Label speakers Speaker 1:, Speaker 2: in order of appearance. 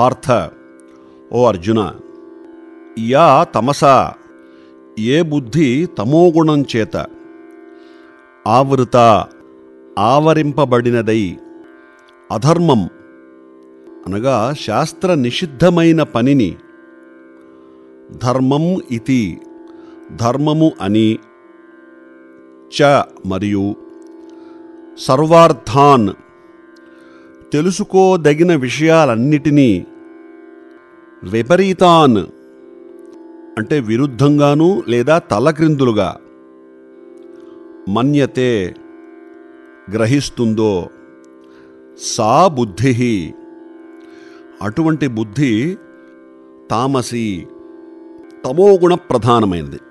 Speaker 1: పార్థ ఓ అర్జున యా తమసా ఏ బుద్ధి తమోగుణం చేత ఆవృత ఆవరింపబడినదై అధర్మం అనగా శాస్త్ర నిషిద్ధమైన పనిని ధర్మం ఇతి ధర్మము అని చ మరియు సర్వార్థాన్ తెలుసుకోదగిన విషయాలన్నిటినీ విపరీతాన్ అంటే విరుద్ధంగాను లేదా తలక్రిందులుగా మన్యతే గ్రహిస్తుందో సా బుద్ధి అటువంటి బుద్ధి తామసి తమోగుణ ప్రధానమైనది